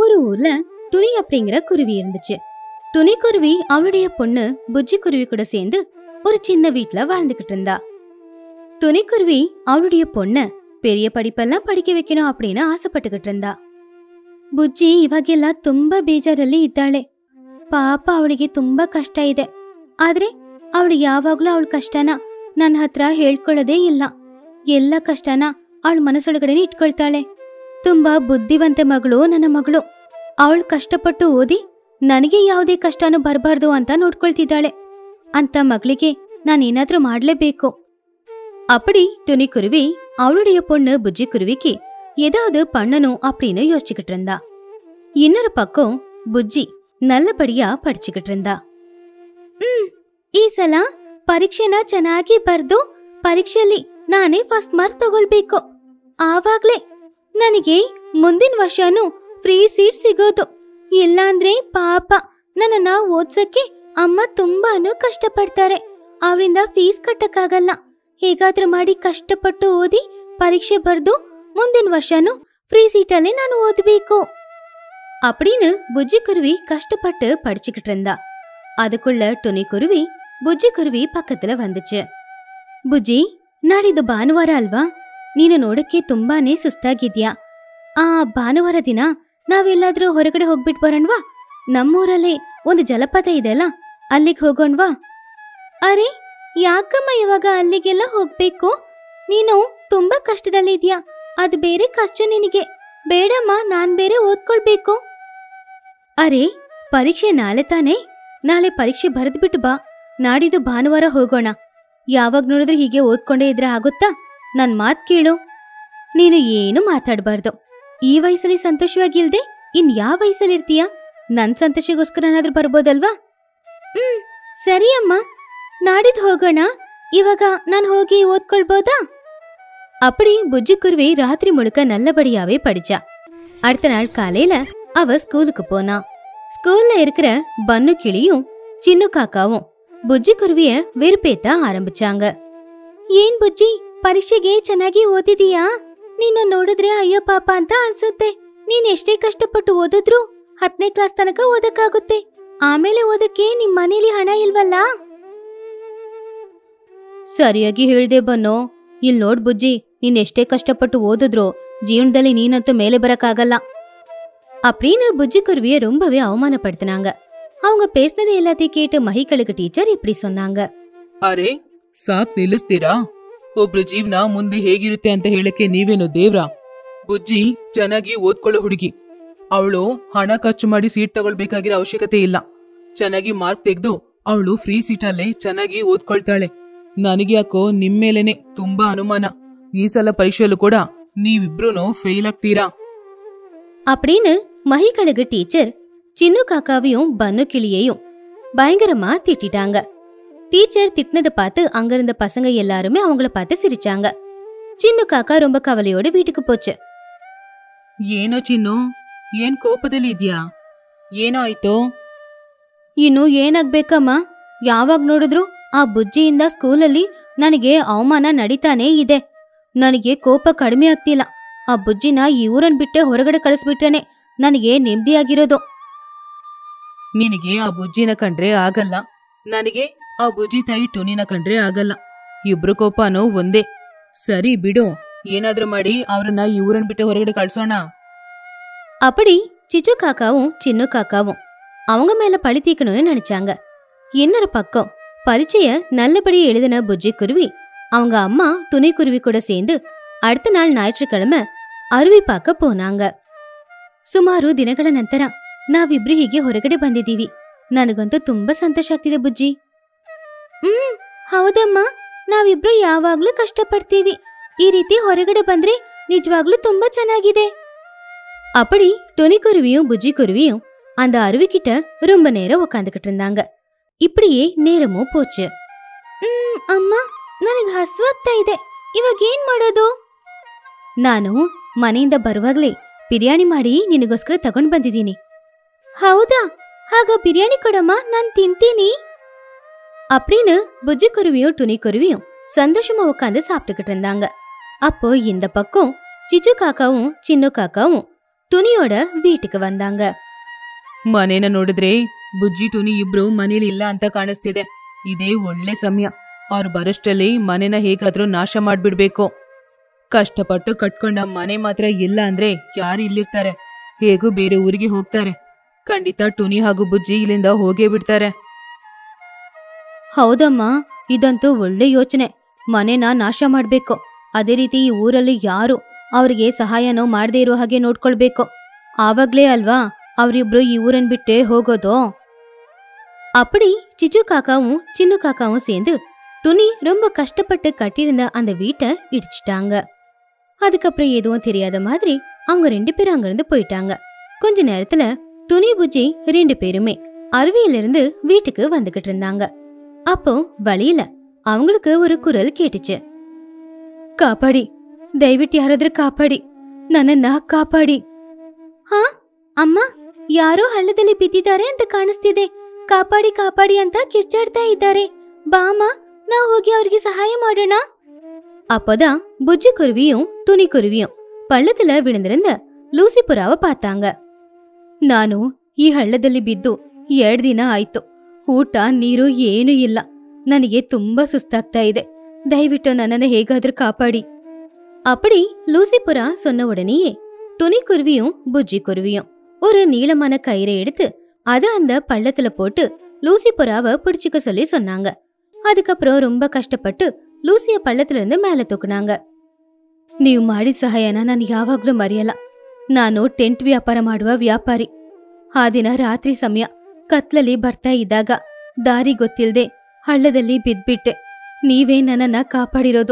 ஒரு ஊர்ல துணி அப்படிங்கிற குருவி இருந்துச்சு துணி குருவி அவளுடைய பொண்ணு புஜ்ஜி குருவி கூட சேர்ந்து ஒரு சின்ன வீட்ல வாழ்ந்துகிட்டு இருந்தா துணி குருவி அவளுடைய பொண்ண பெரிய படிப்பெல்லாம் படிக்க வைக்கணும் அப்படின்னு ಆಸೆಪಟ್ಟುகிட்டு இருந்தா ಬುಜ್ಜಿ ಇವಾಗೆಲ್ಲ ತುಂಬಾ ಬೇಜಾರಲ್ಲಿ ಇದ್ದಾಳೆ ಪಾಪ ಅವಳಿಗೆ ತುಂಬಾ ಕಷ್ಟ ಇದೆ ಆದ್ರೆ ಅವಳು ಯಾವಾಗ್ಲೂ ಅವಳ ಕಷ್ಟನ ನನ್ನ ಹತ್ರ ಹೇಳ್ಕೊಳ್ಳೋದೇ ಇಲ್ಲ ಎಲ್ಲ ಕಷ್ಟನ ಅವಳ ಮನಸ್ಸೊಳಗಡೆನೆ ಇಟ್ಕೊಳ್ತಾಳೆ ತುಂಬಾ ಬುದ್ಧಿವಂತೆ ಮಗಳು ನನ್ನ ಮಗಳು ಅವಳು ಕಷ್ಟಪಟ್ಟು ಓದಿ ನನಗೆ ಯಾವುದೇ ಕಷ್ಟನೂ ಬರಬಾರ್ದು ಅಂತ ನೋಡ್ಕೊಳ್ತಿದ್ದಾಳೆ ಅಂತ ಮಗಳಿಗೆ ನಾನೇನಾದ್ರೂ ಮಾಡ್ಲೇಬೇಕು அப்படி துணி குருவி அவளுடைய பொண்ணு புஜ்ஜி குருவிக்கு ஏதாவது பண்ணணும் அப்படின்னு யோசிச்சுக்கிட்டு இருந்தா இன்னொரு பக்கம் புஜ்ஜி நல்லபடியா படிச்சுக்கிட்டு இருந்தா ಹ್ಮ್ ಈ ಸಲ ಪರೀಕ್ಷೆನ ಚೆನ್ನಾಗಿ ಬರ್ದು ಪರೀಕ್ಷೆಯಲ್ಲಿ ನಾನೇ ಫಸ್ಟ್ ಮಾರ್ಕ್ ತಗೊಳ್ಬೇಕು ಆವಾಗ್ಲೇ ನನಗೆ ಮುಂದಿನ ವರ್ಷನೂ ಫ್ರೀ ಸೀಟ್ ಸಿಗೋದು ಇಲ್ಲಾಂದ್ರೆ ಪಾಪ ನನ್ನನ್ನ ಓದ್ಸಕ್ಕೆ ಅಮ್ಮ ತುಂಬಾನು ಕಷ್ಟಪಡ್ತಾರೆ ಅವರಿಂದ ಫೀಸ್ ಕಟ್ಟಕ್ಕಾಗಲ್ಲ ಹೇಗಾದ್ರೂ ಮಾಡಿ ಕಷ್ಟಪಟ್ಟು ಓದಿ ಪರೀಕ್ಷೆ ಬರ್ದು ಮುಂದಿನ ವರ್ಷನೂ ಫ್ರೀ ಸೀಟಲ್ಲೇ ನಾನು ಓದ್ಬೇಕು அப்படின்னு புஜ்ஜி குருவி கஷ்டப்பட்டு படிச்சுக்கிட்டு இருந்தா அதுக்குள்ள துணி குருவி ಬುಜ್ಜಿ ಕುರುವಿ ಪಕ್ಕத்துல வந்துச்சு ಬುಜ್ಜಿ ನಾಡಿದ್ದು ಭಾನುವಾರ ಅಲ್ವಾ ನೀನು ನೋಡಕ್ಕೆ ತುಂಬಾನೇ ಸುಸ್ತಾಗಿದ್ಯಾ ಆ ಭಾನುವಾರ ದಿನ ನಾವೆಲ್ಲಾದ್ರೂ ಹೊರಗಡೆ ಹೋಗ್ಬಿಟ್ ಬರೋಣ್ವಾ ನಮ್ಮೂರಲ್ಲೇ ಒಂದು ಜಲಪಾತ ಇದೆಯಲ್ಲ ಅಲ್ಲಿಗೆ ಹೋಗೋಣ್ವಾ ಅರೆ ಯಾಕಮ್ಮ ಇವಾಗ ಅಲ್ಲಿಗೆಲ್ಲ ಹೋಗ್ಬೇಕು ನೀನು ತುಂಬಾ ಕಷ್ಟದಲ್ಲಿದ್ಯಾ ಅದು ಬೇರೆ ಕಷ್ಟ ನಿನಗೆ ಬೇಡಮ್ಮ ನಾನ್ ಬೇರೆ ಓದ್ಕೊಳ್ಬೇಕು ಅರೆ ಪರೀಕ್ಷೆ ನಾಳೆ ತಾನೇ ನಾಳೆ ಪರೀಕ್ಷೆ ಬರೆದ್ಬಿಟ್ಟು ಬಾ ನಾಡಿದ್ದು ಭಾನುವಾರ ಹೋಗೋಣ ಯಾವಾಗ ನೋಡಿದ್ರೆ ಹೀಗೆ ಓದ್ಕೊಂಡೇ ಇದ್ರೆ ಆಗುತ್ತಾ ನನ್ ಮಾತ್ ಕೇಳು ನೀನು ಏನು ಮಾತಾಡಬಾರ್ದು ಈ ವಯಸ್ಸಲ್ಲಿ ಸಂತೋಷವಾಗಿಲ್ದೆ ಇನ್ ಯಾವ ವಯಸ್ಸಲ್ಲಿ ಇರ್ತೀಯ ನನ್ ಸಂತೋಷಗೋಸ್ಕರನಾದ್ರೂ ಬರ್ಬೋದಲ್ವಾ ಹ್ಮ್ ಸರಿ ಅಮ್ಮ ನಾಡಿದ್ ಹೋಗೋಣ ಇವಾಗ ನಾನು ಹೋಗಿ ಓದ್ಕೊಳ್ಬೋದಾ அப்படி புஜ்ஜி குருவி ராத்திரி முழுக்க நல்லபடியாவே படிச்சா அடுத்த நாள் காலையில அவ ஸ்கூலுக்கு போனா ஸ்கூல்ல இருக்கிற பன்னு கிளியும் சின்ன காக்காவும் ಬುಜ್ಜಿ ಕುರುವಿಯ ವಿರುಪೇತ ಆರಂಭಿಚಾಂಗ ಏನ್ ಬುಜ್ಜಿ ಪರೀಕ್ಷೆಗೆ ಚೆನ್ನಾಗಿ ಓದಿದೀಯಾ ನಿನ್ನ ನೋಡಿದ್ರೆ ಅಯ್ಯೋ ಪಾಪ ಅಂತ ಅನ್ಸುತ್ತೆ ನೀನ್ ಎಷ್ಟೇ ಕಷ್ಟಪಟ್ಟು ಓದಿದ್ರು ಹತ್ತನೇ ಕ್ಲಾಸ್ ತನಕ ಓದಕ್ಕಾಗುತ್ತೆ ಆಮೇಲೆ ಓದಕ್ಕೆ ನಿಮ್ ಮನೇಲಿ ಹಣ ಇಲ್ವಲ್ಲ ಸರಿಯಾಗಿ ಹೇಳ್ದೆ ಬನ್ನೋ ಇಲ್ ನೋಡ್ ಬುಜ್ಜಿ ನೀನ್ ಎಷ್ಟೇ ಕಷ್ಟಪಟ್ಟು ಓದಿದ್ರು ಜೀವನದಲ್ಲಿ ನೀನಂತೂ ಮೇಲೆ ಬರಕ್ಕಾಗಲ್ಲ அப்படின்னு புஜ்ஜி குருவிய ரொம்பவே அவமானப்படுத்தினாங்க அவங்க பேசினது எல்லாத்தையும் கேட்டு மகிகளுக்கு டீச்சர் இப்படி சொன்னாங்க ಅರೆ ಸಾಕ್ ನಿಲ್ಲಿಸ್ತೀರಾ ಒಬ್ರು ಜೀವನ ಮುಂದೆ ಹೇಗಿರುತ್ತೆ ಅಂತ ಹೇಳಕ್ಕೆ ನೀವೇನು ದೇವ್ರ ಬುಜ್ಜಿ ಚೆನ್ನಾಗಿ ಓದ್ಕೊಳ್ಳೋ ಹುಡುಗಿ ಅವಳು ಹಣ ಖರ್ಚು ಮಾಡಿ ಸೀಟ್ ತಗೊಳ್ಬೇಕಾಗಿರೋ ಅವಶ್ಯಕತೆ ಇಲ್ಲ ಚೆನ್ನಾಗಿ ಮಾರ್ಕ್ ತೆಗೆದು ಅವಳು ಫ್ರೀ ಸೀಟಲ್ಲೇ ಚೆನ್ನಾಗಿ ಓದ್ಕೊಳ್ತಾಳೆ ನನಗೆ ಯಾಕೋ ನಿಮ್ಮೇಲೇನೆ ತುಂಬಾ ಅನುಮಾನ ಈ ಸಲ ಪರೀಕ್ಷೆಯಲ್ಲೂ ಕೂಡ ನೀವಿಬ್ರು ಫೇಲ್ ಆಗ್ತೀರಾ அப்படின்னு மகிகளுக்கு டீச்சர் சின்னு காக்காவையும் பன்னு கிளியையும் பயங்கரமா திட்டிட்டாங்க டீச்சர் திட்டினதை பார்த்து அங்க இருந்த பசங்க எல்லாருமே அவங்கள பார்த்து சிரிச்சாங்க சின்னு காக்கா ரொம்ப கவலையோட வீட்டுக்கு போச்சு ಏನೋ ಚಿನ್ನು ಏನ್ ಕೋಪದಲ್ಲಿ ಇದ್ಯಾ ಏನೋ ಆಯ್ತು ಇನ್ನು ಏನಾಗ್ಬೇಕಮ್ಮ ಯಾವಾಗ ನೋಡಿದ್ರು ಆ ಬುಜ್ಜಿಯಿಂದ ಸ್ಕೂಲಲ್ಲಿ ನನಗೆ ಅವಮಾನ ನಡೀತಾನೇ ಇದೆ ನನಗೆ ಕೋಪ ಕಡಿಮೆ ಆಗ್ತಿಲ್ಲ ಆ ಬುಜ್ಜಿನ ಈ ಊರನ್ ಬಿಟ್ಟೆ ಹೊರಗಡೆ ಕಳಿಸ್ಬಿಟ್ರೇನೆ ನನಗೆ ನೆಮ್ಮದಿಯಾಗಿರೋದು ನಿನಗೆ ಆ ಬುಜ್ಜಿನ ಕಂಡ್ರೆ ಆಗಲ್ಲ ನನಗೆ ಆ ಬುಜ್ಜಿ ತಾಯಿ ಟುನಿನ ಕಂಡ್ರೆ ಆಗಲ್ಲ ಇಬ್ರು ಕೋಪನೂ ಒಂದೇ ಸರಿ ಬಿಡು ಏನಾದ್ರೂ ಮಾಡಿ ಅವ್ರನ್ನ ಈ ಊರನ್ ಬಿಟ್ಟು ಹೊರಗಡೆ ಕಳ್ಸೋಣ அப்படி சிச்சு காக்காவும் சின்னு காக்காவும் அவங்க மேல பழி தீக்கணும்னு நினைச்சாங்க இன்னொரு பக்கம் பரீட்சைய நல்லபடியா எழுதின புஜ்ஜி குருவி அவங்க அம்மா துணை குருவி கூட சேர்ந்து அடுத்த நாள் ஞாயிற்றுக்கிழமை ಅರುವಿ ಪಾಕ ಪೋನಾಂಗ ಸುಮಾರು ದಿನಗಳ ನಂತರ ನಾವಿಬ್ರು ಹೀಗೆ ಹೊರಗಡೆ ಬಂದಿದ್ದೀವಿ ನನಗಂತೂ ತುಂಬಾ ಸಂತೋಷ ಆಗ್ತಿದೆ ಬುಜ್ಜಿ ಹ್ಮ್ ಹೌದಮ್ಮ ನಾವಿಬ್ರು ಯಾವಾಗ್ಲೂ ಕಷ್ಟಪಡ್ತೀವಿ ಈ ರೀತಿ ಹೊರಗಡೆ ಬಂದ್ರೆ ನಿಜವಾಗ್ಲೂ ತುಂಬಾ ಚೆನ್ನಾಗಿದೆ அப்படி துணிக்குருவியும் புஜ்ஜி குருவியும் அந்த அருவிக்கிட்ட ரொம்ப நேரம் உக்காந்துக்கிட்டு இருந்தாங்க இப்படியே நேரமும் போச்சு ம், ಅಮ್ಮ ನನಗೆ ಹಸುವಾಗ್ತಾ ಇದೆ ಇವಾಗ ಏನ್ ಮಾಡೋದು ನಾನು ಮನೆಯಿಂದ ಬರುವಾಗ್ಲೇ ಬಿರಿಯಾನಿ ಮಾಡಿ ನಿನಗೋಸ್ಕರ ತಗೊಂಡ್ ಬಂದಿದ್ದೀನಿ ಹೌದಾ ಹಾಗ ಬಿರಿಯಾನಿ ಕೊಡಮ್ಮ ನಾನ್ ತಿಂತೀನಿ அப்படின்னு புஜ்ஜி குருவியும் துணி குருவியும் சந்தோஷமா உட்காந்து சாப்பிட்டுக்கிட்டு இருந்தாங்க அப்போ இந்த பக்கம் சிச்சு காக்காவும் சின்னு காக்காவும் துணியோட வீட்டுக்கு வந்தாங்க ಮನೇನ ನೋಡಿದ್ರೆ ಬುಜ್ಜಿ ಟುನಿ ಇಬ್ರು ಮನೇಲಿ ಇಲ್ಲ ಅಂತ ಕಾಣಿಸ್ತಿದೆ ಇದೇ ಒಳ್ಳೆ ಸಮಯ ಅವ್ರು ಬರೋಷ್ಟರಲ್ಲಿ ಮನೆನ ಹೇಗಾದ್ರೂ ನಾಶ ಮಾಡ್ಬಿಡ್ಬೇಕು ಕಷ್ಟಪಟ್ಟು ಕಟ್ಕೊಂಡ ಮನೆ ಮಾತ್ರ ಇಲ್ಲ ಅಂದ್ರೆ ಯಾರು ಇಲ್ಲಿರ್ತಾರೆ ಹೇಗೂ ಬೇರೆ ಊರಿಗೆ ಹೋಗ್ತಾರೆ ಖಂಡಿತ ಟುನಿ ಹಾಗೂ ಬುಜ್ಜಿ ಇಲ್ಲಿಂದ ಹೋಗೇ ಬಿಡ್ತಾರೆ ಹೌದಮ್ಮ ಇದಂತೂ ಒಳ್ಳೆ ಯೋಚನೆ ಮನೆನ ನಾಶ ಮಾಡ್ಬೇಕು ಅದೇ ರೀತಿ ಈ ಊರಲ್ಲಿ ಯಾರು ಅವರಿಗೆ ಸಹಾಯನೋ ಮಾಡದೇ ಇರೋ ಹಾಗೆ ನೋಡ್ಕೊಳ್ಬೇಕು ಆವಾಗ್ಲೇ ಅಲ್ವಾ ಅವರಿಬ್ರು ಈ ಊರನ್ ಬಿಟ್ಟೆ ಹೋಗೋದು அப்படி சிச்சு காக்காவும் சின்ன காக்காவும் சேர்ந்து துணி ரொம்ப கஷ்டப்பட்டு கட்டியிருந்த அந்த வீட்டை இடிச்சிட்டாங்க அதுக்கப்புறம் எதுவும் தெரியாத மாதிரி அவங்க ரெண்டு பேரும் அங்கிருந்து போயிட்டாங்க கொஞ்ச நேரத்துல துணி புஜ்ஜி ரெண்டு பேருமே அருவியிலிருந்து வீட்டுக்கு வந்துகிட்டு இருந்தாங்க அப்போ வழியில அவங்களுக்கு ஒரு குரல் ಕೇಟಿச்சு ಕಾಪಾಡಿ ದಯವಿಟ್ಟು ಯಾರಾದ್ರೂ ಕಾಪಾಡಿ ನನ್ನನ್ನ ಕಾಪಾಡಿ ಹಾ ಅಮ್ಮ ಯಾರೋ ಹಳ್ಳದಲ್ಲಿ ಬಿದ್ದಿದ್ದಾರೆ ಅಂತ ಕಾಣಿಸ್ತಿದೆ ಕಾಪಾಡಿ ಕಾಪಾಡಿ ಅಂತ ಕಿಚ್ಚಾಡ್ತಾ ಇದ್ದಾರೆ ಬಾಮ ನಾವು ಹೋಗಿ ಅವ್ರಿಗೆ ಸಹಾಯ ಮಾಡೋಣ அப்போதான் புஜ்ஜி குருவியும் துணி குருவியும் பள்ளத்துல விழுந்திருந்த ಲೂಸಿ ಪುರಾವ ಪಾತಾಂಗ ನಾನು ಈ ಹಳ್ಳದಲ್ಲಿ ಬಿದ್ದು ಎರಡ್ ದಿನ ಆಯ್ತು ಊಟ ನೀರು ಏನೂ ಇಲ್ಲ ನನಗೆ ತುಂಬಾ ಸುಸ್ತಾಗ್ತಾ ಇದೆ ದಯವಿಟ್ಟು ನನ್ನನ್ನು ಹೇಗಾದ್ರೂ ಕಾಪಾಡಿ அப்படி லூசி புறா சொன்ன உடனேயே துணி குருவியும் புஜ்ஜி குருவியும் ஒரு நீளமான கயிறை எடுத்து அத அந்த பள்ளத்துல போட்டு லூசி புறாவை பிடிச்சுக்க சொல்லி சொன்னாங்க அதுக்கப்புறம் ரொம்ப ಕಷ್ಟಪಟ್ಟು ಲೂಸಿಯ ಪಳ್ಳத்துல ಇருந்து ಮೇಲೆ ತೂಕನಾಂಗ ನೀವು ಮಾಡಿದ ಸಹಾಯನ ನಾನು ಯಾವಾಗ್ಲೂ ಮರೆಯಲ್ಲ ನಾನು ಟೆಂಟ್ ವ್ಯಾಪಾರ ಮಾಡುವ ವ್ಯಾಪಾರಿ ಆ ದಿನ ರಾತ್ರಿ ಸಮಯ ಕತ್ಲಲ್ಲಿ ಬರ್ತಾ ಇದ್ದಾಗ ದಾರಿ ಗೊತ್ತಿಲ್ದೆ ಹಳ್ಳದಲ್ಲಿ ಬಿದ್ಬಿಟ್ಟೆ ನೀವೇ ನನ್ನನ್ನ ಕಾಪಾಡಿರೋದು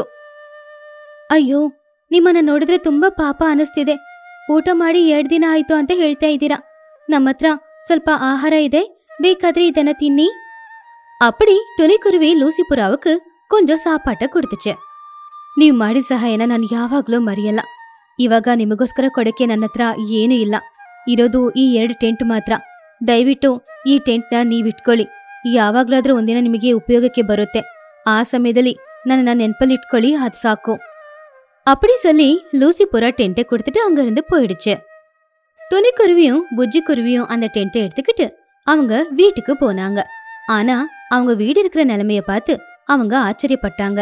ಅಯ್ಯೋ ನಿಮ್ಮನ್ನ ನೋಡಿದ್ರೆ ತುಂಬಾ ಪಾಪ ಅನಿಸ್ತಿದೆ ಊಟ ಮಾಡಿ ಎರಡ್ ದಿನ ಆಯ್ತು ಅಂತ ಹೇಳ್ತಾ ಇದ್ದೀರಾ ನಮ್ಮ ಹತ್ರ ಸ್ವಲ್ಪ ಆಹಾರ ಇದೆ ಬೇಕಾದ್ರೆ ಇದನ್ನ ತಿನ್ನಿ அப்படி துணிக்குருவி லூசி புறாவுக்கு கொஞ்சம் சாப்பாட்ட கொடுத்துச்சு ನೀವು ಮಾಡಿದ ಸಹಾಯನ ನಾನು ಯಾವಾಗ್ಲೂ ಮರೆಯಲ್ಲ ಇವಾಗ ನಿಮಗೋಸ್ಕರ ಕೊಡಕ್ಕೆ ನನ್ನ ಹತ್ರ ಏನೂ ಇಲ್ಲ ಇರೋದು ಈ ಎರಡು ಟೆಂಟ್ ಮಾತ್ರ ದಯವಿಟ್ಟು ಈ ಟೆಂಟ್ನ ನೀವಿಟ್ಕೊಳ್ಳಿ ಯಾವಾಗ್ಲಾದ್ರೂ ಒಂದಿನ ನಿಮಗೆ ಉಪಯೋಗಕ್ಕೆ ಬರುತ್ತೆ ಆ ಸಮಯದಲ್ಲಿ ನನ್ನ ನೆನಪಲ್ಲಿಟ್ಕೊಳ್ಳಿ ಅದು ಸಾಕು அப்படி சொல்லி லூசி புறா டென்ட்டை கொடுத்துட்டு அங்கிருந்து போயிடுச்சு துணிக்குருவியும் புஜ்ஜி குருவியும் அந்த டென்ட்டை எடுத்துக்கிட்டு அவங்க வீட்டுக்கு போனாங்க ஆனா அவங்க வீடு இருக்கிற நிலைமைய பார்த்து அவங்க ಆಶ್ಚರ್ಯಪಟ್ಟಾಂಗ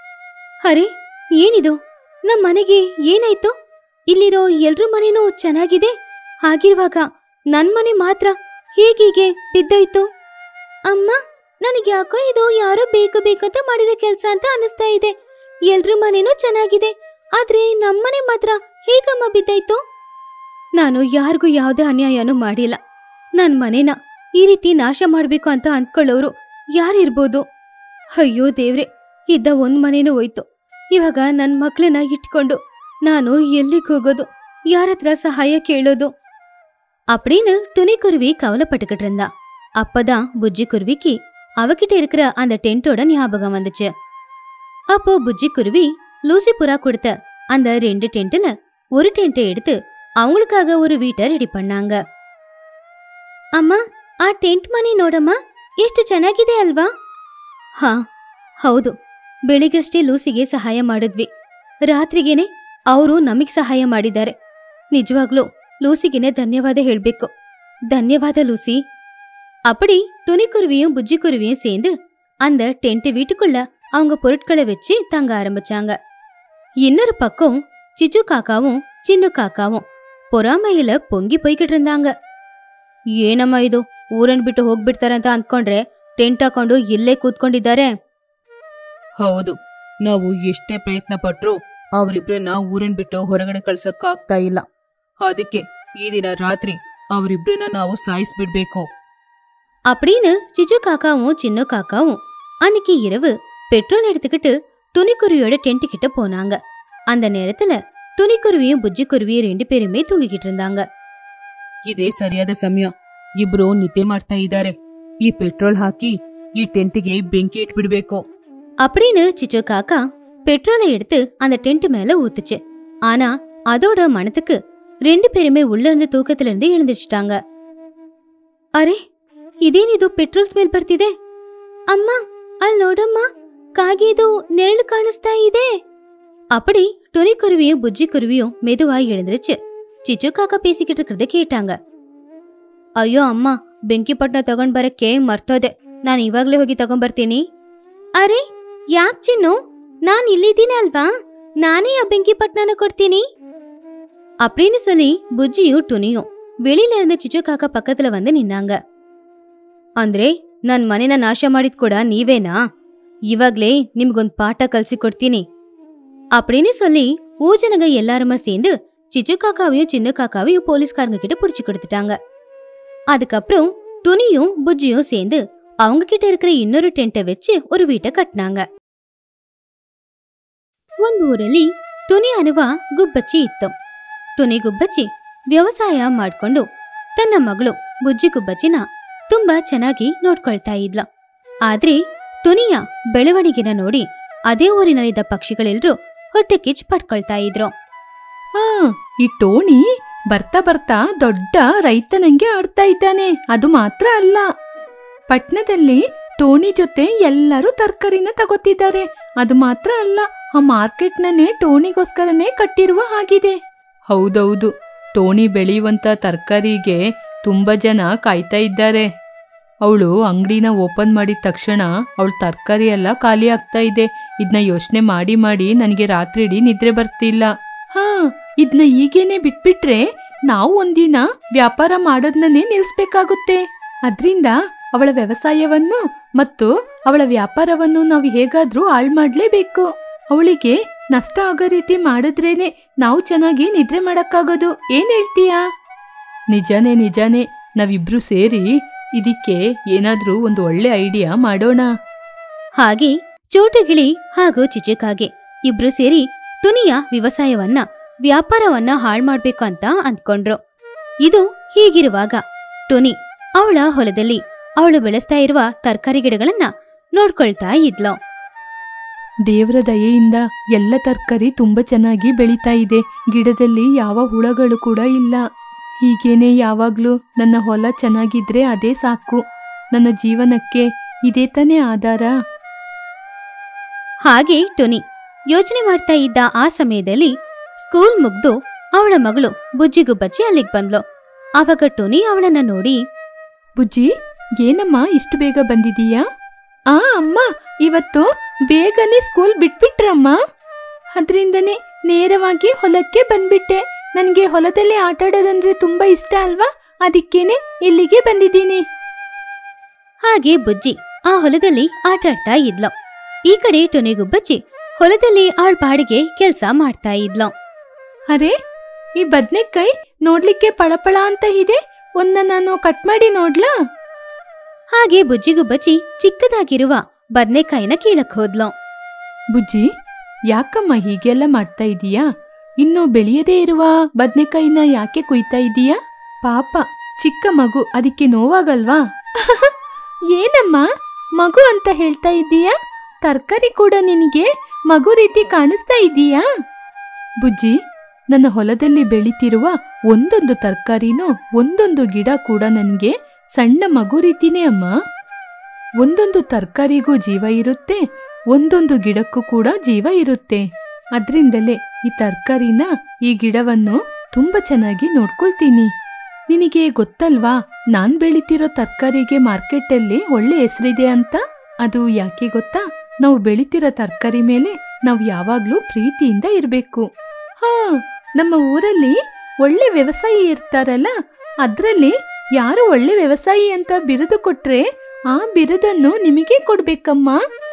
ಅರೆ ಏನಿದು ನಮ್ ಮನೆಗೆ ಏನಾಯ್ತು ಇಲ್ಲಿರೋ ಎಲ್ರ ಮನೆನೂ ಚೆನ್ನಾಗಿದೆ ಹಾಗಿರುವಾಗ ನನ್ ಮನೆ ಮಾತ್ರ ಹೀಗೀಗೆ ಬಿದ್ದೋಯ್ತು ಅಮ್ಮ ನನಗೆ ಯಾಕೋ ಇದು ಯಾರೋ ಬೇಕು ಬೇಕಂತ ಮಾಡಿರೋ ಕೆಲ್ಸ ಅಂತ ಅನಿಸ್ತಾ ಇದೆ ಎಲ್ರ ಮನೆನೂ ಚೆನ್ನಾಗಿದೆ ಆದ್ರೆ ನಮ್ಮನೆ ಮಾತ್ರ ಹೇಗಮ್ಮ ಬಿದ್ದಾಯ್ತು ನಾನು ಯಾರಿಗೂ ಯಾವುದೇ ಅನ್ಯಾಯನೂ ಮಾಡಿಲ್ಲ ನನ್ ಮನೆನ ಈ ರೀತಿ ನಾಶ ಮಾಡ್ಬೇಕು ಅಂತ ಅಂದ್ಕೊಳ್ಳೋರು ಯಾರಿರ್ಬೋದು ಅಯ್ಯೋ ದೇವ್ರೆ ಇದ್ದ ಒಂದ್ ಮನೇನೂ ಹೋಯ್ತು ಇವಾಗ ನನ್ ಮಕ್ಳನ್ನ ಇಟ್ಕೊಂಡು ನಾನು ಎಲ್ಲಿಗೆ ಹೋಗೋದು ಯಾರತ್ರ ಸಹಾಯ ಕೇಳೋದು அப்படின்னு துணிக்குருவி கவலைப்பட்டுக்கிட்டு இருந்தா அப்பதான் புஜ்ஜி குருவிக்கு அவகிட்ட இருக்கிற அந்த டென்ட்டோட ஞாபகம் வந்துச்சு அப்போ புஜ்ஜி குருவி லூசி புறா கொடுத்த அந்த ரெண்டு டென்ட்ல ஒரு டென்ட்டை எடுத்து அவங்களுக்காக ஒரு வீட்டை ரெடி பண்ணாங்க ಅಮ್ಮ ಆ ಟೆಂಟ್ ಮನೆ ನೋಡಮ್ಮ ಎಷ್ಟು ಚೆನ್ನಾಗಿದೆ ಅಲ್ವಾ ಹಾ ಹೌದು ಬೆಳಿಗಷ್ಟೇ ಲೂಸಿಗೆ ಸಹಾಯ ಮಾಡಿದ್ವಿ ರಾತ್ರಿಗೇನೆ ಅವರು ನಮಗ್ ಸಹಾಯ ಮಾಡಿದ್ದಾರೆ ನಿಜವಾಗ್ಲೂ ಲೂಸಿಗೆನೆ ಧನ್ಯವಾದ ಹೇಳ್ಬೇಕು ಧನ್ಯವಾದ லூசி அப்படி துணிக்குருவியும் புஜ்ஜி குருவியும் சேர்ந்து அந்த டென்ட் வீட்டுக்குள்ள அவங்க பொருட்களை வச்சு தங்க ஆரம்பிச்சாங்க இன்னொரு பக்கம் சிச்சு காக்காவும் சின்னு காக்காவும் பொறாமையில பொங்கி போய்கிட்டு இருந்தாங்க ಏನಮ್ಮ ಇದು ಊರನ್ ಬಿಟ್ಟು ಹೋಗ್ಬಿಡ್ತಾರೆ ಅಂತ ಅಂದ್ಕೊಂಡ್ರೆ ಟೆಂಟ್ ಹಾಕೊಂಡು ಇಲ್ಲೇ ಕೂತ್ಕೊಂಡಿದ್ದಾರೆ ಹೌದು ನಾವು ಎಷ್ಟೇ ಪ್ರಯತ್ನ ಪಟ್ರೂ ಅವರಿಬ್ರನ್ನ ಊರನ್ ಬಿಟ್ಟು ಹೊರಗಡೆ ಕಳ್ಸಕ್ ಆಗ್ತಾ ಇಲ್ಲ ಅದಕ್ಕೆ ಈ ದಿನ ರಾತ್ರಿ ಅವರಿಬ್ರನ್ನ ನಾವು ಸಾಯಿಸ್ಬಿಡ್ಬೇಕು அப்படின்னு சிச்சு காக்காவும் சின்ன காக்காவும் அன்னைக்கு இரவு பெட்ரோல் எடுத்துக்கிட்டு துணிக்குருவியோட டென்ட் கிட்ட போனாங்க அந்த நேரத்துல துணிக்குருவியும் புஜ்ஜி குருவியும் ரெண்டு பேருமே தூங்கிக்கிட்டு இருந்தாங்க ಇದೇ ಸರಿಯಾದ ಸಮಯ ಇಬ್ರು ನಿದ್ದೆ ಮಾಡ್ತಾ ಇದ್ದಾರೆ ಈ ಪೆಟ್ರೋಲ್ ಹಾಕಿ ಈ ಟೆಂಟಿಗೆ ಬೆಂಕಿ ಇಟ್ಬಿಡ್ಬೇಕು அப்படின்னு சிச்சு காக்கா பெட்ரோலை எடுத்து அந்த டென்ட் மேல ஊத்துச்சு ஆனா அதோட மனத்துக்கு ரெண்டு பேருமே உள்ள இருந்து தூக்கத்துல இருந்து எழுந்திரிச்சிட்டாங்க ಅರೆ ಇದೇನಿದು ಪೆಟ್ರೋಲ್ ಸ್ಮೆಲ್ ಬರ್ತಿದೆ ಅಮ್ಮ ಅಲ್ಲಿ ನೋಡಮ್ಮ ಕಾಗೆದು ನೆರಳು ಕಾಣಿಸ್ತಾ ಇದೆ அப்படி துணி குருவியும் புஜ்ஜி குருவியும் மெதுவாய் எழுந்திருச்சு சிச்சு காக்கா பேசிக்கிட்டு இருக்கிறத கேட்டாங்க ಅಯ್ಯೋ ಅಮ್ಮ ಬೆಂಕಿಪಟ್ನ ತಗೊಂಡ್ ಬರಕ್ಕೆ ಮರ್ತೋದೆ ನಾನು ಇವಾಗ್ಲೇ ಹೋಗಿ ತಗೊಂಬರ್ತೀನಿ ಅರೆ ಯಾಕ್ ಚಿನ್ನು ನಾನ್ ಇಲ್ಲಿದ್ದೀನಿ ಅಲ್ವಾ ನಾನೇ ಆ ಬೆಂಕಿಪಟ್ನನ ಕೊಡ್ತೀನಿ அப்படின்னு சொல்லி புஜ்ஜியும் துணியும் வெளியில இருந்த சிச்சு காக்கா பக்கத்துல வந்து நின்னாங்க ಅಂದ್ರೆ ನನ್ ಮನೆನ ನಾಶ ಮಾಡಿದ್ ಕೂಡ ನೀವೇನಾ ಇವಾಗ್ಲೇ ನಿಮ್ಗೊಂದ್ ಪಾಠ ಕಲ್ಸಿಕೊಡ್ತೀನಿ அப்படின்னு சொல்லி ஊஜனங்க எல்லாருமா சேர்ந்து சிச்சு காக்காவையும் சின்ன காக்காவையும் போலீஸ்காரங்க கிட்ட புடிச்சு கொடுத்துட்டாங்க அதுக்கப்புறம் துணியும் புஜ்ஜியும் சேர்ந்து அவங்க கிட்ட இருக்கிற இன்னொரு ಟೆಂಟை வச்சு ஒரு வீட்டை ಕಟ್ನಾங்க ಒಂದ್ ಊರಲ್ಲಿ ತುನಿ ಅನ್ನುವ ಗುಬ್ಬಚ್ಚಿ ಇತ್ತು ತುನಿ ಗುಬ್ಬಚ್ಚಿ ವ್ಯವಸಾಯ ಮಾಡ್ಕೊಂಡು ತನ್ನ ಮಗಳು ಬುಜ್ಜಿ ಗುಬ್ಬಚ್ಚಿನ ತುಂಬಾ ಚೆನ್ನಾಗಿ ನೋಡ್ಕೊಳ್ತಾ ಇದ್ಲ ಆದ್ರೆ ತುನಿಯ ಬೆಳವಣಿಗೆನ ನೋಡಿ ಅದೇ ಊರಿನಲ್ಲಿದ್ದ ಪಕ್ಷಿಗಳೆಲ್ರೂ ಹೊಟ್ಟೆ ಕಿಚ್ ಪಡ್ಕೊಳ್ತಾ ಇದ್ರು ಆ ಈ ಟೋನಿ ಬರ್ತಾ ಬರ್ತಾ ದೊಡ್ಡ ರೈತನಂಗೆ ಆಡ್ತಾ ಇದ್ದಾನೆ ಅದು ಮಾತ್ರ ಅಲ್ಲ ಪಟ್ನದಲ್ಲಿ ಟೋನಿ ಜೊತೆ ಎಲ್ಲರೂ ತರಕಾರಿನ ತಗೋತಿದ್ದಾರೆ ಅದು ಮಾತ್ರ ಅಲ್ಲ ಆ ಮಾರ್ಕೆಟ್ನನ್ನೇ ಟೋನಿಗೋಸ್ಕರನೇ ಕಟ್ಟಿರುವ ಹಾಗಿದೆ ಹೌದೌದು ಟೋನಿ ಬೆಳೆಯುವಂತ ತರಕಾರಿಗೆ ತುಂಬಾ ಜನ ಕಾಯ್ತಾ ಇದ್ದಾರೆ ಅವಳು ಅಂಗಡಿನ ಓಪನ್ ಮಾಡಿದ ತಕ್ಷಣ ಅವಳ ತರಕಾರಿ ಎಲ್ಲ ಖಾಲಿ ಆಗ್ತಾ ಇದೆ ಇದನ್ನ ಯೋಚನೆ ಮಾಡಿ ಮಾಡಿ ನನಗೆ ರಾತ್ರಿ ಇಡೀ ನಿದ್ರೆ ಬರ್ತಿಲ್ಲ ಹಾ ಇದನ್ನ ಈಗೇನೆ ಬಿಟ್ಬಿಟ್ರೆ ನಾವು ಒಂದಿನ ವ್ಯಾಪಾರ ಮಾಡೋದನ್ನೇ ನಿಲ್ಲಿಸ್ಬೇಕಾಗುತ್ತೆ ಅದ್ರಿಂದ ಅವಳ ವ್ಯವಸಾಯವನ್ನು ಮತ್ತು ಅವಳ ವ್ಯಾಪಾರವನ್ನು ನಾವು ಹೇಗಾದ್ರೂ ಹಾಳು ಮಾಡ್ಲೇಬೇಕು ಅವಳಿಗೆ ನಷ್ಟ ಆಗೋ ರೀತಿ ಮಾಡಿದ್ರೇನೆ ನಾವು ಚೆನ್ನಾಗಿ ನಿದ್ರೆ ಮಾಡಕ್ಕಾಗೋದು ಏನ್ ಹೇಳ್ತೀಯಾ ನಿಜಾನೇ ನಿಜಾನೇ ನಾವಿಬ್ರು ಸೇರಿ ಇದಕ್ಕೆ ಏನಾದ್ರೂ ಒಂದು ಒಳ್ಳೆ ಐಡಿಯಾ ಮಾಡೋಣ ಹಾಗೆ ಚೋಟುಗಿಳಿ ಹಾಗೂ ಚಿಚುಕಾಗೆ ಇಬ್ರು ಸೇರಿ ತುನಿಯ ವ್ಯವಸಾಯವನ್ನ ವ್ಯಾಪಾರವನ್ನ ಹಾಳ್ ಮಾಡ್ಬೇಕು ಅಂತ ಅಂದ್ಕೊಂಡ್ರು ಇದು ಹೀಗಿರುವಾಗ ಟುನಿ ಅವಳ ಹೊಲದಲ್ಲಿ ಅವಳು ಬೆಳೆಸ್ತಾ ಇರುವ ತರಕಾರಿ ಗಿಡಗಳನ್ನ ನೋಡ್ಕೊಳ್ತಾ ಇದ್ಲು ದೇವರ ದಯೆಯಿಂದ ಎಲ್ಲ ತರಕಾರಿ ತುಂಬಾ ಚೆನ್ನಾಗಿ ಬೆಳೀತಾ ಇದೆ ಗಿಡದಲ್ಲಿ ಯಾವ ಹುಳಗಳು ಕೂಡ ಇಲ್ಲ ಹೀಗೇನೆ ಯಾವಾಗ್ಲೂ ನನ್ನ ಹೊಲ ಚೆನ್ನಾಗಿದ್ರೆ ಅದೇ ಸಾಕು ನನ್ನ ಜೀವನಕ್ಕೆ ಇದೇ ತಾನೇ ಆಧಾರ ಹಾಗೆ ಟುನಿ ಯೋಚನೆ ಮಾಡ್ತಾ ಇದ್ದ ಆ ಸಮಯದಲ್ಲಿ ಸ್ಕೂಲ್ ಮುಗ್ದು ಅವಳ ಮಗಳು ಬುಜ್ಜಿಗುಬ್ಬಚ್ಚಿ ಅಲ್ಲಿಗ್ ಬಂದ್ಲು ಆವಾಗ ಟುನಿ ಅವಳನ್ನ ನೋಡಿ ಬುಜ್ಜಿ ಏನಮ್ಮ ಇಷ್ಟು ಬೇಗ ಬಂದಿದೀಯಾ ಆ ಅಮ್ಮ ಇವತ್ತು ಬೇಗನೆ ಸ್ಕೂಲ್ ಬಿಟ್ಬಿಟ್ರಮ್ಮ ಅದ್ರಿಂದನೇ ನೇರವಾಗಿ ಹೊಲಕ್ಕೆ ಬಂದ್ಬಿಟ್ಟೆ ನನಗೆ ಹೊಲದಲ್ಲಿ ಆಟಾಡೋದಂದ್ರೆ ತುಂಬಾ ಇಷ್ಟ ಅಲ್ವಾ ಅದಕ್ಕೇನೆ ಇಲ್ಲಿಗೆ ಬಂದಿದ್ದೀನಿ ಹಾಗೆ ಬುಜ್ಜಿ ಆ ಹೊಲದಲ್ಲಿ ಆಟಾಡ್ತಾ ಇದ್ಲು ಈ ಕಡೆ ಟೊನೆಗುಬ್ಬಚ್ಚಿ ಹೊಲದಲ್ಲಿ ಆಳ್ ಬಾಡಿಗೆ ಕೆಲ್ಸ ಮಾಡ್ತಾ ಇದ್ಲು ಅರೆ ಈ ಬದ್ನೆಕಾಯಿ ನೋಡ್ಲಿಕ್ಕೆ ಪಳಪಳ ಅಂತ ಇದೆ ಒಂದ ನಾನು ಕಟ್ ಮಾಡಿ ನೋಡ್ಲಾ ಹಾಗೆ ಬುಜ್ಜಿಗುಬ್ಬಚ್ಚಿ ಚಿಕ್ಕದಾಗಿರುವ ಬದ್ನೆಕಾಯಿನ ಕೀಳಕ್ ಹೋದ್ಲು ಬುಜ್ಜಿ ಯಾಕಮ್ಮ ಹೀಗೆಲ್ಲ ಮಾಡ್ತಾ ಇದೀಯಾ ಇನ್ನು ಬೆಳೆಯದೇ ಇರುವ ಬದ್ನೆಕಾಯಿನ ಯಾಕೆ ಕುಯ್ತಾ ಇದೀಯಾ ಪಾಪ ಚಿಕ್ಕ ಮಗು ಅದಕ್ಕೆ ನೋವಾಗಲ್ವಾ ಏನಮ್ಮ ಮಗು ಅಂತ ಹೇಳ್ತಾ ಇದ್ದೀಯಾ ತರಕಾರಿ ಕೂಡ ನಿನಗೆ ಮಗು ರೀತಿ ಕಾಣಿಸ್ತಾ ಇದೀಯಾ ಬುಜ್ಜಿ ನನ್ನ ಹೊಲದಲ್ಲಿ ಬೆಳೀತಿರುವ ಒಂದೊಂದು ತರಕಾರಿನೂ ಒಂದೊಂದು ಗಿಡ ಕೂಡ ನನಗೆ ಸಣ್ಣ ಮಗು ರೀತಿನೇ ಅಮ್ಮ ಒಂದೊಂದು ತರಕಾರಿಗೂ ಜೀವ ಇರುತ್ತೆ ಒಂದೊಂದು ಗಿಡಕ್ಕೂ ಕೂಡ ಜೀವ ಇರುತ್ತೆ ಅದ್ರಿಂದಲೇ ಈ ತರಕಾರಿನ ಈ ಗಿಡವನ್ನು ತುಂಬಾ ಚೆನ್ನಾಗಿ ನೋಡ್ಕೊಳ್ತೀನಿ ನಿನಗೆ ಗೊತ್ತಲ್ವಾ ನಾನ್ ಬೆಳಿತಿರೋ ತರಕಾರಿಗೆ ಮಾರ್ಕೆಟಲ್ಲಿ ಒಳ್ಳೆ ಹೆಸರಿದೆ ಅಂತ ಅದು ಯಾಕೆ ಗೊತ್ತಾ ನಾವು ಬೆಳಿತಿರೋ ತರಕಾರಿ ಮೇಲೆ ನಾವು ಯಾವಾಗ್ಲೂ ಪ್ರೀತಿಯಿಂದ ಇರಬೇಕು ಹಾ ನಮ್ಮ ಊರಲ್ಲಿ ಒಳ್ಳೆ ವ್ಯವಸಾಯಿ ಇರ್ತಾರಲ್ಲ ಅದ್ರಲ್ಲಿ ಯಾರು ಒಳ್ಳೆ ವ್ಯವಸಾಯಿ ಅಂತ ಬಿರುದು ಕೊಟ್ರೆ ಆ ಬಿರುದನ್ನು ನಿಮಗೆ ಕೊಡ್ಬೇಕಮ್ಮ